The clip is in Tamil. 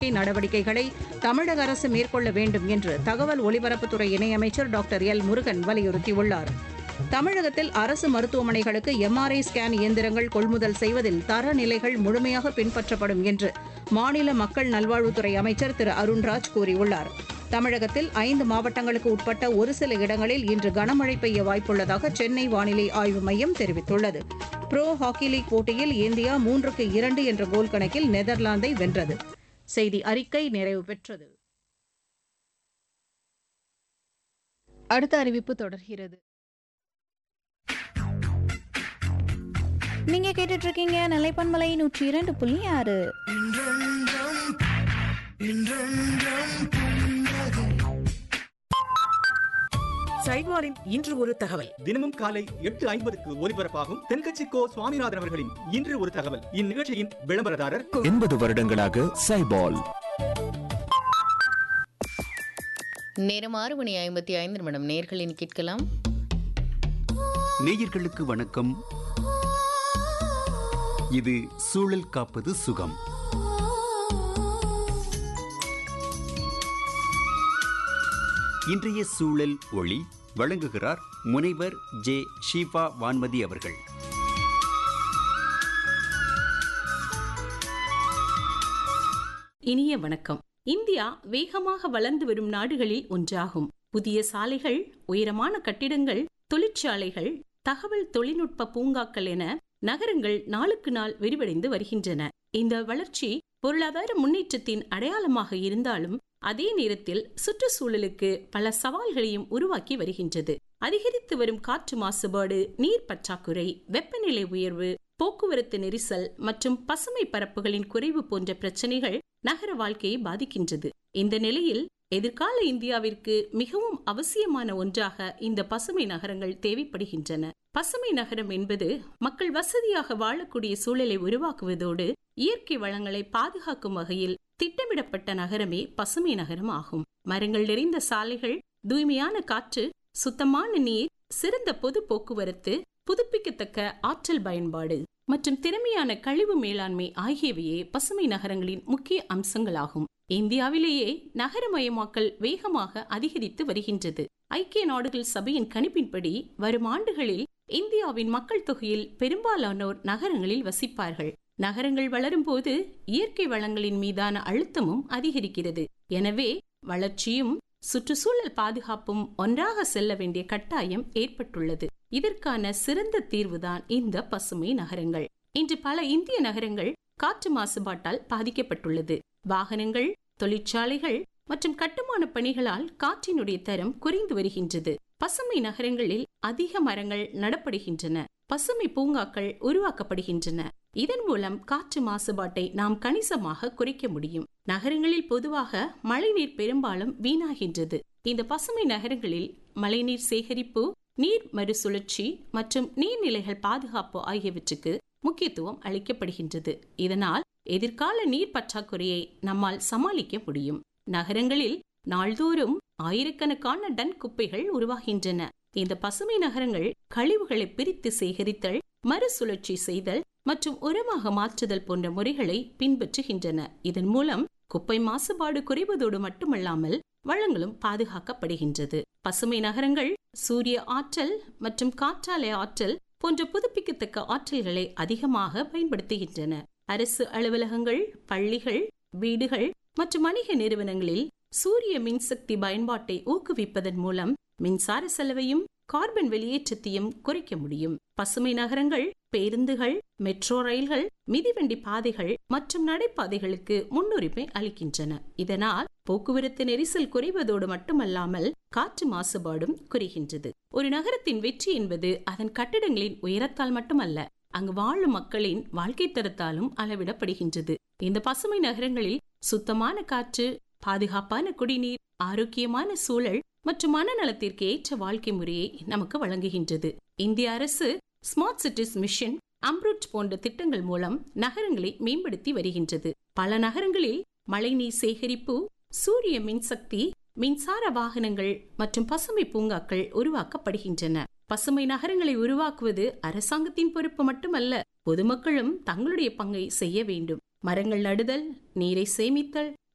மீட்பை நடவடிக்கைகளை தமிழக அரசு மேற்கொள்ள வேண்டும் என்று தகவல் ஒலிபரப்புத்துறை இணையமைச்சர் டாக்டர் எல் முருகன் வலியுறுத்தியுள்ளார் தமிழகத்தில் அரசு மருத்துவமனைகளுக்கு எம்ஆர்ஐ ஸ்கேன் இயந்திரங்கள் கொள்முதல் செய்வதில் தரநிலைகள் முழுமையாக பின்பற்றப்படும் என்று மாநில மக்கள் நல்வாழ்வுத்துறை அமைச்சர் திரு அருண்ராஜ் கூறியுள்ளார் தமிழகத்தில் ஐந்து மாவட்டங்களுக்கு உட்பட்ட ஒரு சில இடங்களில் இன்று கனமழை பெய்ய வாய்ப்புள்ளதாக சென்னை வானிலை ஆய்வு மையம் தெரிவித்துள்ளது ப்ரோ ஹாக்கி லீக் போட்டியில் இந்தியா மூன்றுக்கு இரண்டு என்ற கோல் கணக்கில் நெதர்லாந்தை வென்றது செய்தி அறிக்கை நிறைவு பெற்றது அடுத்த அறிவிப்பு தொடர்கிறது நீங்க கேட்டுட்டு இருக்கீங்க நிலைப்பன்மலை நூற்றி இரண்டு புள்ளி ஆறு சைவாரின் இன்று ஒரு தகவல் தினமும் காலை எட்டு ஐம்பதுக்கு ஒலிபரப்பாகும் தென்கட்சி கோ சுவாமிநாதன் அவர்களின் இன்று ஒரு தகவல் இந்நிகழ்ச்சியின் விளம்பரதாரர் எண்பது வருடங்களாக சைபால் நேரம் ஆறு மணி ஐம்பத்தி ஐந்து நிமிடம் நேர்களின் கேட்கலாம் நேயர்களுக்கு வணக்கம் இது சூழல் காப்பது சுகம் இன்றைய சூழல் ஒளி வழங்குகிறார் முனைவர் ஜே ஷீபா வான்மதி அவர்கள் இனிய வணக்கம் இந்தியா வேகமாக வளர்ந்து வரும் நாடுகளில் ஒன்றாகும் புதிய சாலைகள் உயரமான கட்டிடங்கள் தொழிற்சாலைகள் தகவல் தொழில்நுட்ப பூங்காக்கள் என நகரங்கள் நாளுக்கு நாள் விரிவடைந்து வருகின்றன இந்த வளர்ச்சி பொருளாதார முன்னேற்றத்தின் அடையாளமாக இருந்தாலும் அதே நேரத்தில் சுற்றுச்சூழலுக்கு பல சவால்களையும் உருவாக்கி வருகின்றது அதிகரித்து வரும் காற்று மாசுபாடு நீர் பற்றாக்குறை வெப்பநிலை உயர்வு போக்குவரத்து நெரிசல் மற்றும் பசுமை பரப்புகளின் குறைவு போன்ற பிரச்சனைகள் நகர வாழ்க்கையை பாதிக்கின்றது இந்த நிலையில் எதிர்கால இந்தியாவிற்கு மிகவும் அவசியமான ஒன்றாக இந்த பசுமை நகரங்கள் தேவைப்படுகின்றன பசுமை நகரம் என்பது மக்கள் வசதியாக வாழக்கூடிய சூழலை உருவாக்குவதோடு இயற்கை வளங்களை பாதுகாக்கும் வகையில் திட்டமிடப்பட்ட நகரமே பசுமை நகரம் ஆகும் மரங்கள் நிறைந்த சாலைகள் தூய்மையான காற்று சுத்தமான நீர் சிறந்த பொது போக்குவரத்து புதுப்பிக்கத்தக்க ஆற்றல் பயன்பாடு மற்றும் திறமையான கழிவு மேலாண்மை ஆகியவையே பசுமை நகரங்களின் முக்கிய அம்சங்களாகும் இந்தியாவிலேயே நகரமயமாக்கல் வேகமாக அதிகரித்து வருகின்றது ஐக்கிய நாடுகள் சபையின் கணிப்பின்படி வரும் ஆண்டுகளில் இந்தியாவின் மக்கள் தொகையில் பெரும்பாலானோர் நகரங்களில் வசிப்பார்கள் நகரங்கள் வளரும் போது இயற்கை வளங்களின் மீதான அழுத்தமும் அதிகரிக்கிறது எனவே வளர்ச்சியும் சுற்றுச்சூழல் பாதுகாப்பும் ஒன்றாக செல்ல வேண்டிய கட்டாயம் ஏற்பட்டுள்ளது இதற்கான சிறந்த தீர்வுதான் இந்த பசுமை நகரங்கள் இன்று பல இந்திய நகரங்கள் காற்று மாசுபாட்டால் பாதிக்கப்பட்டுள்ளது வாகனங்கள் தொழிற்சாலைகள் மற்றும் கட்டுமான பணிகளால் காற்றினுடைய தரம் குறைந்து வருகின்றது பசுமை நகரங்களில் அதிக மரங்கள் நடப்படுகின்றன பசுமை பூங்காக்கள் உருவாக்கப்படுகின்றன இதன் மூலம் காற்று மாசுபாட்டை நாம் கணிசமாக குறைக்க முடியும் நகரங்களில் பொதுவாக மழைநீர் பெரும்பாலும் வீணாகின்றது இந்த பசுமை நகரங்களில் மழைநீர் சேகரிப்பு நீர் மறுசுழற்சி மற்றும் நீர்நிலைகள் பாதுகாப்பு ஆகியவற்றுக்கு முக்கியத்துவம் அளிக்கப்படுகின்றது இதனால் எதிர்கால நீர் பற்றாக்குறையை நம்மால் சமாளிக்க முடியும் நகரங்களில் நாள்தோறும் ஆயிரக்கணக்கான டன் குப்பைகள் உருவாகின்றன இந்த பசுமை நகரங்கள் கழிவுகளை பிரித்து சேகரித்தல் மறுசுழற்சி செய்தல் மற்றும் உரமாக மாற்றுதல் போன்ற முறைகளை பின்பற்றுகின்றன இதன் மூலம் குப்பை மாசுபாடு குறைவதோடு மட்டுமல்லாமல் வளங்களும் பாதுகாக்கப்படுகின்றது பசுமை நகரங்கள் சூரிய ஆற்றல் மற்றும் காற்றாலை ஆற்றல் போன்ற புதுப்பிக்கத்தக்க ஆற்றல்களை அதிகமாக பயன்படுத்துகின்றன அரசு அலுவலகங்கள் பள்ளிகள் வீடுகள் மற்றும் வணிக நிறுவனங்களில் சூரிய மின்சக்தி பயன்பாட்டை ஊக்குவிப்பதன் மூலம் மின்சார செலவையும் கார்பன் வெளியேற்றத்தையும் குறைக்க முடியும் பசுமை நகரங்கள் பேருந்துகள் மெட்ரோ ரயில்கள் மிதிவண்டி பாதைகள் மற்றும் நடைபாதைகளுக்கு முன்னுரிமை அளிக்கின்றன இதனால் போக்குவரத்து நெரிசல் குறைவதோடு மட்டுமல்லாமல் காற்று மாசுபாடும் குறைகின்றது ஒரு நகரத்தின் வெற்றி என்பது அதன் கட்டிடங்களின் உயரத்தால் மட்டுமல்ல அங்கு வாழும் மக்களின் வாழ்க்கை தரத்தாலும் அளவிடப்படுகின்றது இந்த பசுமை நகரங்களில் சுத்தமான காற்று பாதுகாப்பான குடிநீர் ஆரோக்கியமான சூழல் மற்றும் மனநலத்திற்கு ஏற்ற வாழ்க்கை முறையை நமக்கு வழங்குகின்றது இந்திய அரசு ஸ்மார்ட் சிட்டிஸ் மிஷன் அம்ருட் போன்ற திட்டங்கள் மூலம் நகரங்களை மேம்படுத்தி வருகின்றது பல நகரங்களில் மழைநீர் சேகரிப்பு சூரிய மின்சக்தி மின்சார வாகனங்கள் மற்றும் பசுமை பூங்காக்கள் உருவாக்கப்படுகின்றன பசுமை நகரங்களை உருவாக்குவது அரசாங்கத்தின் பொறுப்பு மட்டுமல்ல பொதுமக்களும் தங்களுடைய பங்கை செய்ய வேண்டும் மரங்கள் நடுதல் நீரை சேமித்தல்